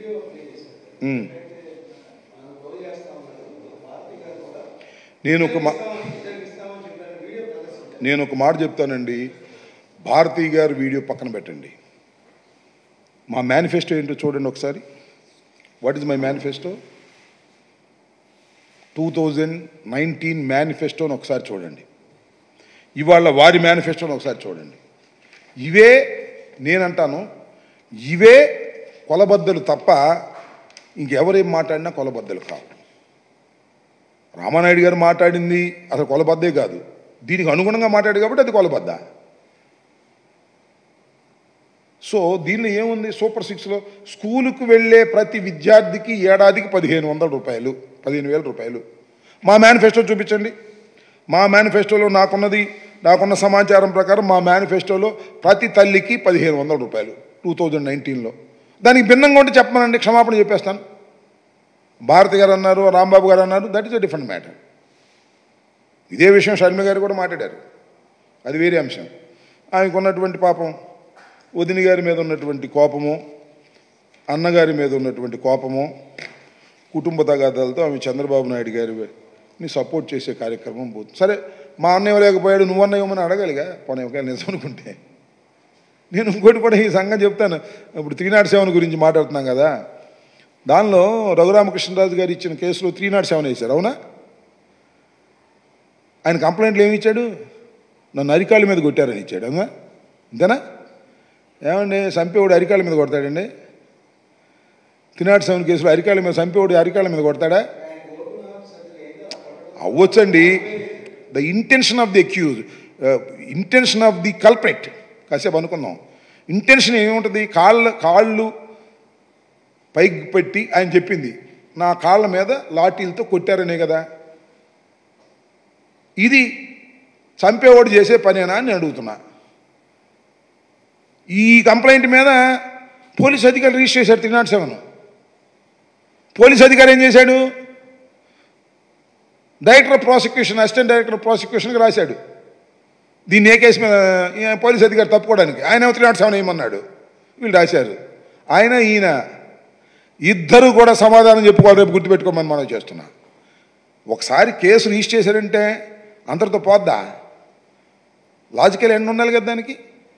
ఉమ్. నేను ఒక మా నేను ఒక మాట చెప్తానండి భారతీ గారి వీడియో పక్కన పెట్టండి మా మేనిఫెస్టో ఏంటో చూడండి ఒకసారి what is my manifesto two thousand nineteen మేనిఫెస్టోని ఒకసారి చూడండి ఇవాళ వారి మేనిఫెస్టోని ఒకసారి చూడండి ఇవే నేనంటాను ఇవే కొలబద్దలు తప్ప ఇంకెవరేం మాట్లాడినా కొలబద్దలు కావు రామానాయుడు గారు మాట్లాడింది అసలు కొలబద్దే కాదు దీనికి అనుగుణంగా మాట్లాడు కాబట్టి అది కొలబద్ద సో దీనిలో ఏముంది సూపర్ సిక్స్లో స్కూలుకు వెళ్ళే ప్రతి విద్యార్థికి ఏడాదికి పదిహేను వందల రూపాయలు పదిహేను వేల రూపాయలు మా మేనిఫెస్టో చూపించండి మా మేనిఫెస్టోలో నాకున్నది నాకున్న సమాచారం ప్రకారం మా మేనిఫెస్టోలో ప్రతి తల్లికి పదిహేను వందల రూపాయలు టూ థౌజండ్ నైన్టీన్లో దానికి భిన్నంగా ఉంటే చెప్పమనండి క్షమాపణ చెప్పేస్తాను భారతి గారు అన్నారు రాంబాబు గారు అన్నారు that is a different matter ఇదే విషయం షర్మి గారు కూడా మాట్లాడారు అది వేరే అంశం ఆయనకు ఉన్నటువంటి పాపం వదిన గారి మీద ఉన్నటువంటి కోపము అన్నగారి మీద ఉన్నటువంటి కోపము కుటుంబ తగాదాలతో ఆమె చంద్రబాబు నాయుడు గారిని సపోర్ట్ చేసే కార్యక్రమం పోతుంది సరే మా అన్న ఇవ్వలేకపోయాడు నువ్వన్న ఇవ్వమని అడగాలిగా పోనీ ఒకవేళ నిజం అనుకుంటే నేను ఇంకోటి కూడా ఈ సంగతి చెప్తాను ఇప్పుడు త్రీ నాట్ సెవెన్ గురించి మాట్లాడుతున్నాం కదా దానిలో రఘురామకృష్ణరాజు గారు ఇచ్చిన కేసులో త్రీ నాట్ సెవెన్ వేశారు అవునా ఆయన కంప్లైంట్లు ఏమి ఇచ్చాడు నన్ను అరికాళ్ళ మీద కొట్టారని ఇచ్చాడు అవునా అంతేనా ఏమండి చంపేవాడు అరికాళ్ళ మీద కొడతాడండి త్రీ నాట్ సెవెన్ కేసులో అరికాళ్ళ మీద చంపేవాడు అరికాళ్ళ మీద కొడతాడా అవ్వచ్చండి the intention of the accuse intention of the culprit కాసేపు అనుకుందాం ఇంటెన్షన్ ఏముంటుంది కాళ్ళ కాళ్ళు పైకి పెట్టి ఆయన చెప్పింది నా కాళ్ళ మీద లాఠీలతో కొట్టారనే కదా ఇది చంపేవాడు చేసే పనేనా అని నేను అడుగుతున్నా ఈ కంప్లైంట్ మీద పోలీస్ అధికారి రిజిస్టర్ చేశారు త్రీ నాట్ సెవెన్ పోలీస్ అధికారి ఏం చేశాడు director of prosecution assistant director of ప్రాసిక్యూషన్కి రాశాడు దీన్ని ఏ కేసు మీద ఈ పోలీస్ అధికారి తప్పుకోవడానికి ఆయన త్రీ నాట్ సెవెన్ వేయమన్నాడు వీళ్ళు రాశారు ఆయన ఈయన ఇద్దరు కూడా సమాధానం చెప్పుకోవాలి రేపు గుర్తుపెట్టుకోమని మనం చేస్తున్నా ఒకసారి కేసు రిజిస్టర్ చేశారంటే అంతటితో పోద్దా లాజికల్ ఎండ్ ఉండాలి కదా దానికి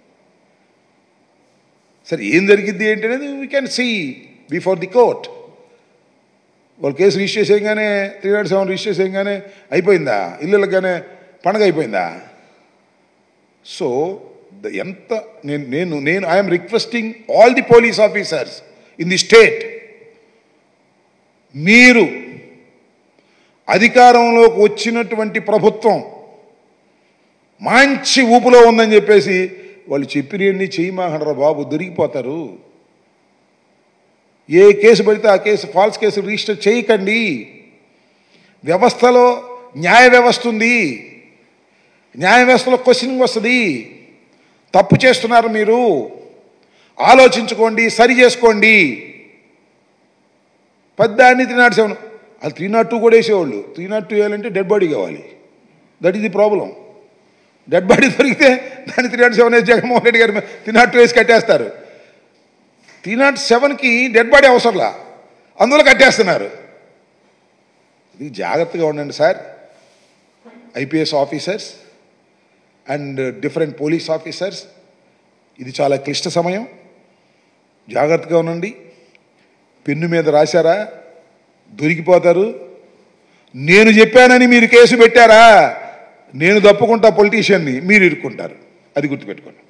సరే ఏం జరిగిద్ది ఏంటి అనేది we can see before the court వాళ్ళు కేసు రిజిస్టర్ చేసేయగానే త్రీ నాట్ సెవెన్ రిజిస్టర్ చేసేయగానే అయిపోయిందా ఇల్లులగానే పండగ అయిపోయిందా సో ద ఎంత నేను నేను నేను I'm requesting all the police officers in the state మీరు అధికారంలోకి వచ్చినటువంటి ప్రభుత్వం మంచి ఊపులో ఉందని చెప్పేసి వాళ్ళు చెప్పినవన్నీ చేయమాకండ్రా బాబు దొరికిపోతారు ఏ కేసు పడితే ఆ కేసు ఫాల్స్ కేసు రిజిస్టర్ చేయకండి వ్యవస్థలో న్యాయ వ్యవస్థ ఉంది న్యాయ వ్యవస్థలో క్వశ్చనింగ్ వస్తుంది తప్పు చేస్తున్నారు మీరు ఆలోచించుకోండి సరి చేసుకోండి పద్దాన్ని త్రీ నాట్ సెవెన్ అది త్రీ నాట్ టూ కూడా వేసేవాళ్ళు త్రీ నాట్ టూ వేయాలంటే డెడ్ బాడీ కావాలి that is the problem dead body దొరికితే దాన్ని త్రీ నాట్ సెవెన్ వేసి జగన్మోహన్ రెడ్డి గారు త్రీ నాట్ టూ వేసి కట్టేస్తారు త్రీ నాట్ సెవెన్కి డెడ్ బాడీ అవసరంలా అందులో కట్టేస్తున్నారు ఇది జాగ్రత్తగా ఉండండి sir IPS officers and different police officers ఇది చాలా క్లిష్ట సమయం జాగ్రత్తగా ఉండండి పెన్ను మీద రాశారా దొరికిపోతారు నేను చెప్పానని మీరు కేసు పెట్టారా నేను తప్పుకుంటా పొలిటీషియన్ని మీరు ఇరుక్కుంటారు అది గుర్తుపెట్టుకోండి